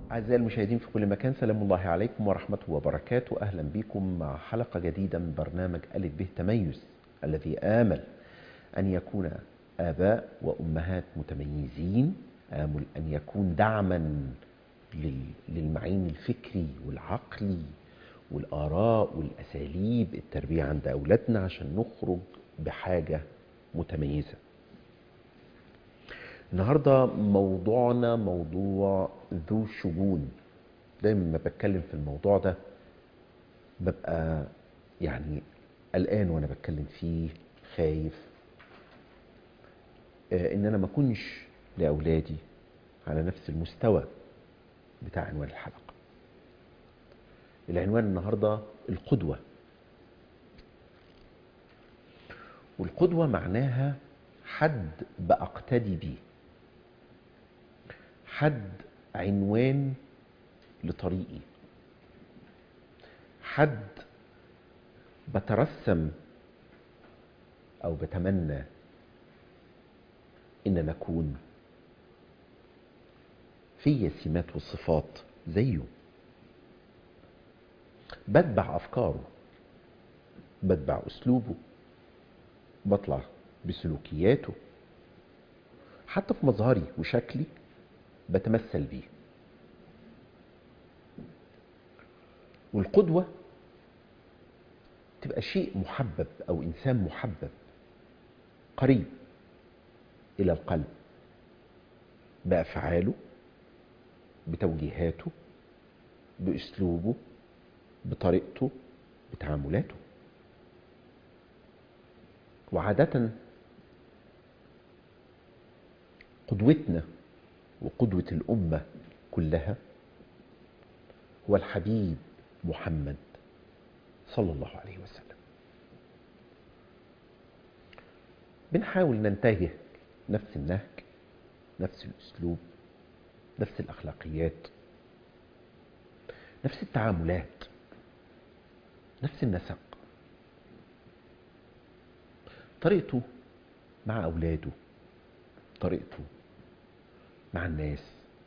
أعزائي المشاهدين في كل مكان سلام الله عليكم ورحمته وبركاته أهلا بكم مع حلقة جديدة من برنامج ألف به تميز الذي آمل أن يكون آباء وأمهات متميزين آمل أن يكون دعما لل- للمعين الفكري والعقلي والآراء والأساليب التربية عند أولادنا عشان نخرج بحاجة متميزة النهاردة موضوعنا موضوع ذو شجون دايما ما بتكلم في الموضوع ده ببقى يعني قلقان وانا بتكلم فيه خايف آه، ان انا ما اكونش لاولادي على نفس المستوى بتاع عنوان الحلقه العنوان النهارده القدوه والقدوه معناها حد باقتدي بيه حد عنوان لطريقي حد بترسم او بتمنى ان انا اكون في سمات وصفات زيه بتبع افكاره بتبع اسلوبه بطلع بسلوكياته حتى في مظهري وشكلي بتمثل بيه والقدوة تبقى شيء محبب أو إنسان محبب قريب إلى القلب بأفعاله بتوجيهاته بأسلوبه بطريقته بتعاملاته وعادة قدوتنا وقدوة الأمة كلها هو الحبيب محمد صلى الله عليه وسلم بنحاول ننتهج نفس النهج نفس الأسلوب نفس الأخلاقيات نفس التعاملات نفس النسق طريقته مع أولاده طريقته مع الناس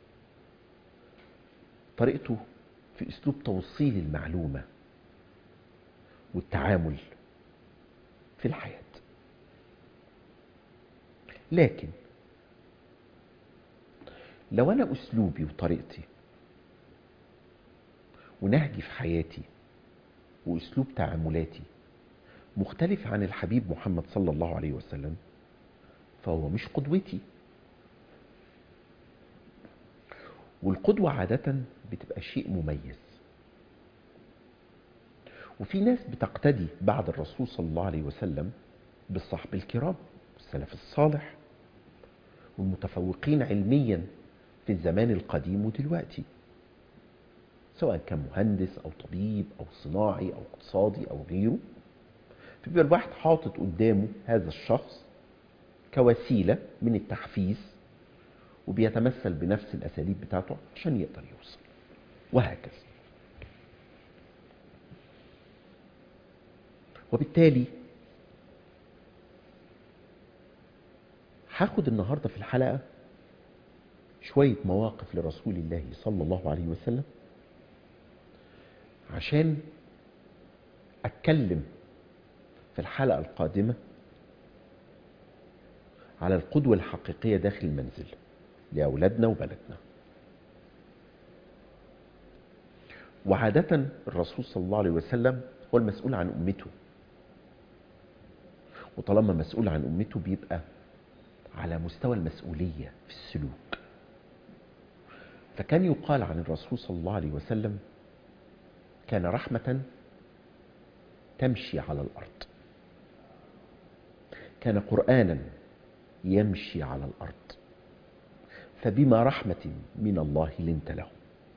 طريقته في اسلوب توصيل المعلومه والتعامل في الحياه لكن لو انا اسلوبي وطريقتي ونهجي في حياتي واسلوب تعاملاتي مختلف عن الحبيب محمد صلى الله عليه وسلم فهو مش قدوتي والقدوة عادة بتبقى شيء مميز وفي ناس بتقتدي بعد الرسول صلى الله عليه وسلم بالصحب الكرام السلف الصالح والمتفوقين علميا في الزمان القديم ودلوقتي سواء كان مهندس او طبيب او صناعي او اقتصادي او غيره فبيبقى الواحد حاطط قدامه هذا الشخص كوسيله من التحفيز وبيتمثل بنفس الاساليب بتاعته عشان يقدر يوصل وهكذا وبالتالي هاخد النهارده في الحلقه شويه مواقف لرسول الله صلى الله عليه وسلم عشان اتكلم في الحلقه القادمه على القدوه الحقيقيه داخل المنزل لأولادنا وبلدنا وعادة الرسول صلى الله عليه وسلم هو المسؤول عن أمته وطالما مسؤول عن أمته بيبقى على مستوى المسؤولية في السلوك فكان يقال عن الرسول صلى الله عليه وسلم كان رحمة تمشي على الأرض كان قرآنا يمشي على الأرض فبما رحمة من الله لنت له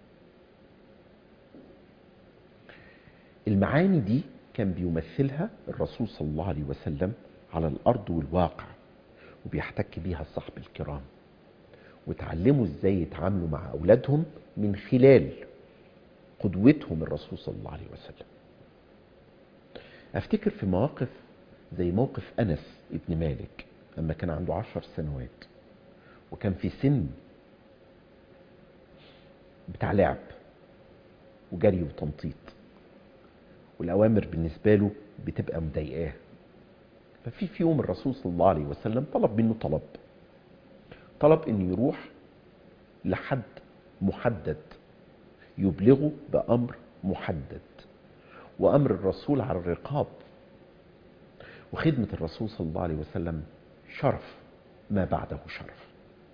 المعاني دي كان بيمثلها الرسول صلى الله عليه وسلم على الأرض والواقع وبيحتك بيها الصحب الكرام وتعلموا ازاي يتعاملوا مع أولادهم من خلال قدوتهم الرسول صلى الله عليه وسلم أفتكر في مواقف زي موقف أنس ابن مالك لما كان عنده عشر سنوات وكان في سن بتاع لعب وجري وتنطيط والأوامر بالنسبة له بتبقى مضايقاه ففي في يوم الرسول صلى الله عليه وسلم طلب منه طلب طلب انه يروح لحد محدد يبلغه بأمر محدد وأمر الرسول على الرقاب وخدمة الرسول صلى الله عليه وسلم شرف ما بعده شرف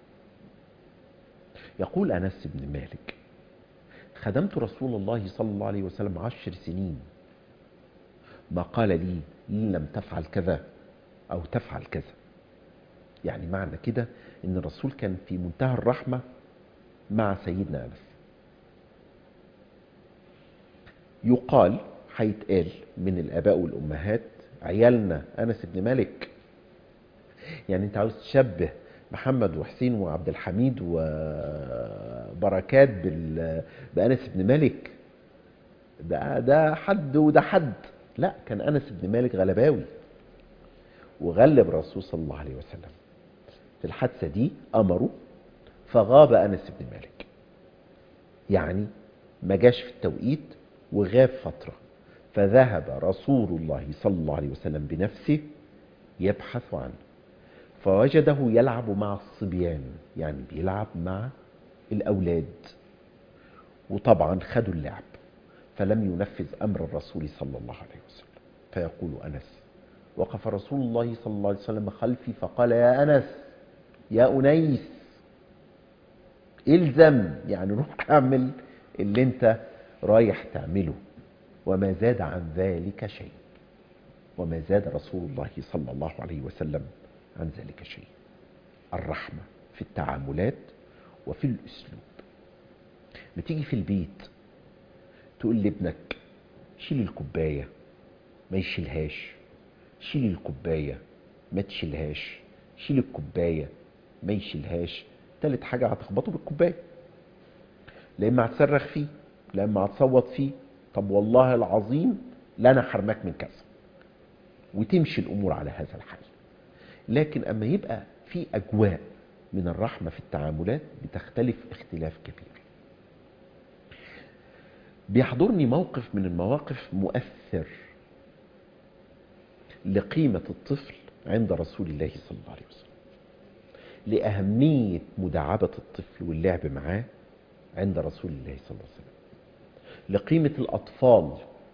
يقول أنس بن مالك خدمت رسول الله صلى الله عليه وسلم عشر سنين ما قال لي لم تفعل كذا أو تفعل كذا يعني معنى كده ان الرسول كان في منتهى الرحمة مع سيدنا أنس يقال هيتقال من الآباء والأمهات عيالنا أنس بن مالك يعني أنت عاوز تشبه محمد وحسين وعبد الحميد وبركات بال... بأنس بن مالك ده ده حد وده حد لا كان أنس بن مالك غلباوي وغلب الرسول صلى الله عليه وسلم في الحادثة دي أمره فغاب أنس بن مالك يعني ما جاش في التوقيت وغاب فترة فذهب رسول الله صلى الله عليه وسلم بنفسه يبحث عنه فوجده يلعب مع الصبيان يعني بيلعب مع الأولاد وطبعا خدوا اللعب فلم ينفذ أمر الرسول صلى الله عليه وسلم فيقول أنس وقف رسول الله صلى الله عليه وسلم خلفي فقال يا أنس يا أنيس الزم يعني روح اعمل اللي انت رايح تعمله وما زاد عن ذلك شيء وما زاد رسول الله صلى الله عليه وسلم عن ذلك شيء الرحمة في التعاملات وفي الأسلوب ما تيجي في البيت تقول لابنك شيل الكوباية ما يشيلهاش شيل الكوباية ما تشيلهاش شيل الكوباية ما يشيلهاش تالت حاجة هتخبطه بالكوباية لا اما هتصرخ فيه لا اما هتصوت فيه طب والله العظيم لا انا حرمك من كذا وتمشي الامور على هذا الحال لكن اما يبقى في اجواء من الرحمة في التعاملات بتختلف اختلاف كبير بيحضرني موقف من المواقف مؤثر لقيمة الطفل عند رسول الله صلى الله عليه وسلم لأهمية مداعبة الطفل واللعب معاه عند رسول الله صلى الله عليه وسلم لقيمة الأطفال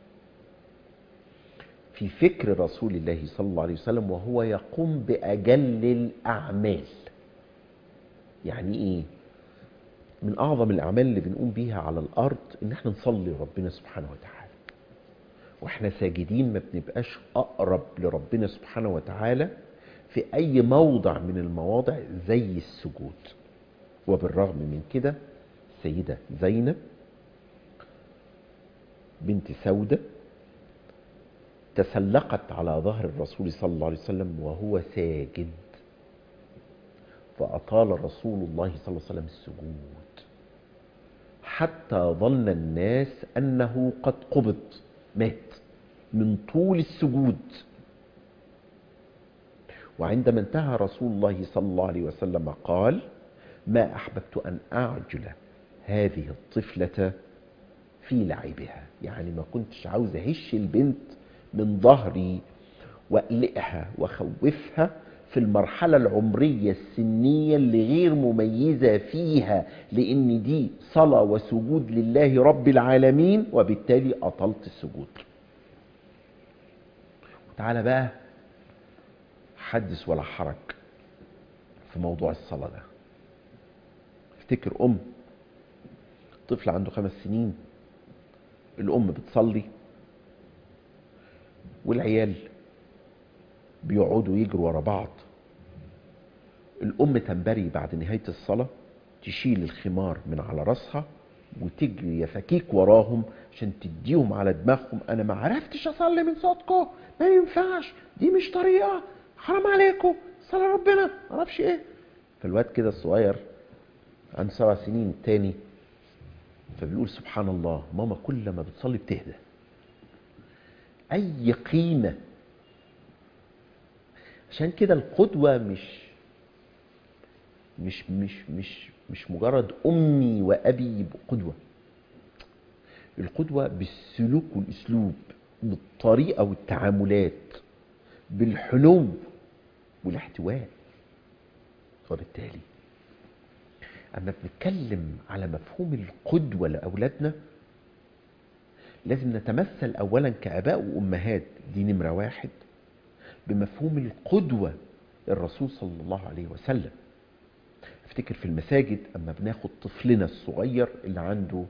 في فكر رسول الله صلى الله عليه وسلم وهو يقوم بأجل الأعمال يعني إيه؟ من أعظم الأعمال اللي بنقوم بيها على الأرض إن احنا نصلي ربنا سبحانه وتعالى واحنا ساجدين ما بنبقاش أقرب لربنا سبحانه وتعالى في أي موضع من المواضع زي السجود وبالرغم من كده السيدة زينب بنت سودة تسلقت على ظهر الرسول صلى الله عليه وسلم وهو ساجد فأطال رسول الله صلى الله عليه وسلم السجود حتى ظن الناس أنه قد قبض مات من طول السجود وعندما انتهى رسول الله صلى الله عليه وسلم قال ما أحببت أن أعجل هذه الطفلة في لعبها يعني ما كنتش عاوز أهش البنت من ظهري وأقلقها وأخوفها في المرحلة العمرية السنية اللي غير مميزة فيها لأن دي صلاة وسجود لله رب العالمين وبالتالي أطلت السجود تعالى بقى حدث ولا حرج في موضوع الصلاة ده افتكر أم طفل عنده خمس سنين الأم بتصلي والعيال بيقعدوا يجروا ورا بعض الأم تنبري بعد نهاية الصلاة تشيل الخمار من على راسها وتجري يفكيك وراهم عشان تديهم على دماغهم انا ما عرفتش اصلي من صوتكم ما ينفعش دي مش طريقه حرام عليكم صلى ربنا ما اعرفش ايه فالواد كده الصغير عنده سبع سنين التاني فبيقول سبحان الله ماما كل ما بتصلي بتهدى اي قيمه عشان كده القدوه مش مش مش مش مش مجرد أمي وأبي يبقوا قدوة القدوة بالسلوك والأسلوب بالطريقة والتعاملات بالحنو والاحتواء وبالتالي أما بنتكلم على مفهوم القدوة لأولادنا لازم نتمثل أولا كآباء وأمهات دي نمرة واحد بمفهوم القدوة الرسول صلى الله عليه وسلم افتكر في المساجد أما بناخد طفلنا الصغير اللي عنده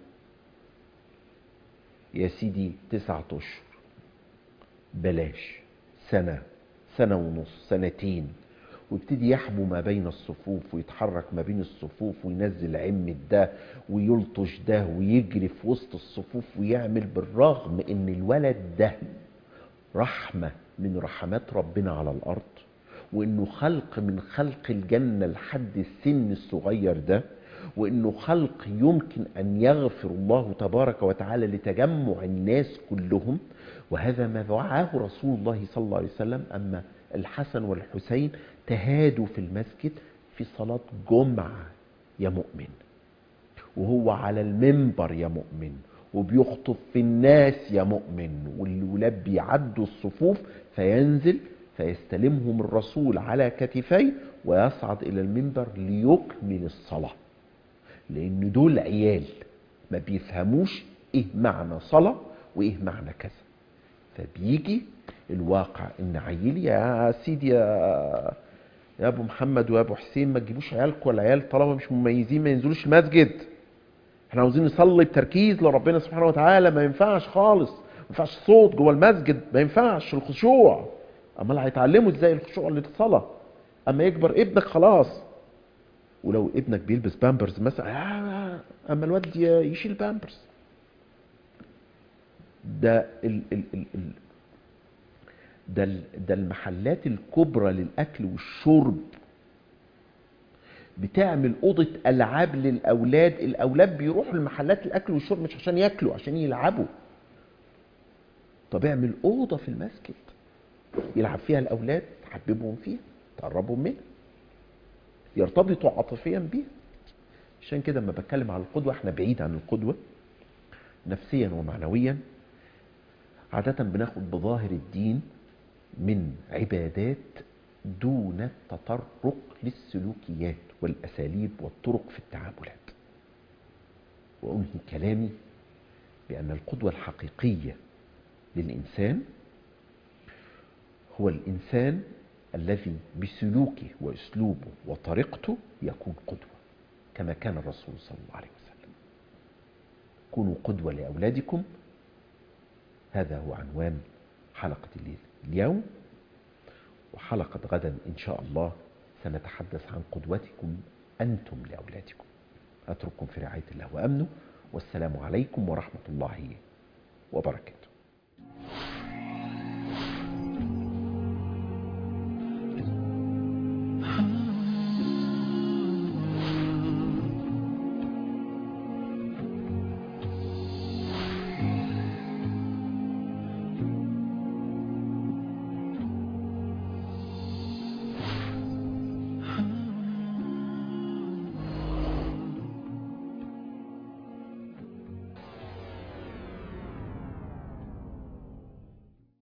يا سيدي تسعة أشهر بلاش سنة سنة ونص سنتين ويبتدي يحبو ما بين الصفوف ويتحرك ما بين الصفوف وينزل عمة ده ويلطش ده ويجري في وسط الصفوف ويعمل بالرغم ان الولد ده رحمة من رحمات ربنا على الارض وانه خلق من خلق الجنة لحد السن الصغير ده وانه خلق يمكن ان يغفر الله تبارك وتعالى لتجمع الناس كلهم وهذا ما دعاه رسول الله صلى الله عليه وسلم اما الحسن والحسين تهادوا في المسجد في صلاة جمعة يا مؤمن وهو على المنبر يا مؤمن وبيخطب في الناس يا مؤمن والولاد بيعدوا الصفوف فينزل فيستلمهم الرسول على كتفيه ويصعد إلى المنبر ليكمل الصلاة لأن دول عيال ما بيفهموش إيه معنى صلاة وإيه معنى كذا فبيجي الواقع إن عيل يا سيدي يا يا ابو محمد ويا ابو حسين ما تجيبوش عيالكم ولا عيال طالما مش مميزين ما ينزلوش المسجد احنا عاوزين نصلي بتركيز لربنا سبحانه وتعالى ما ينفعش خالص ما ينفعش صوت جوه المسجد ما ينفعش الخشوع امال هيتعلموا ازاي الخشوع للصلاه اما يكبر ابنك خلاص ولو ابنك بيلبس بامبرز مثلا اما الواد يشيل بامبرز ده ال ال ال ال ده ده المحلات الكبرى للاكل والشرب بتعمل اوضه العاب للاولاد الاولاد بيروحوا لمحلات الاكل والشرب مش عشان ياكلوا عشان يلعبوا طب اعمل اوضه في المسجد يلعب فيها الاولاد تحببهم فيها تقربهم منها يرتبطوا عاطفيا بيها عشان كده لما بتكلم عن القدوه احنا بعيد عن القدوه نفسيا ومعنويا عاده بناخد بظاهر الدين من عبادات دون التطرق للسلوكيات والاساليب والطرق في التعاملات وانهي كلامي بان القدوه الحقيقيه للانسان هو الانسان الذي بسلوكه واسلوبه وطريقته يكون قدوه كما كان الرسول صلى الله عليه وسلم كونوا قدوه لاولادكم هذا هو عنوان حلقه الليل اليوم وحلقة غدا إن شاء الله سنتحدث عن قدوتكم أنتم لأولادكم أترككم في رعاية الله وأمنه والسلام عليكم ورحمة الله وبركاته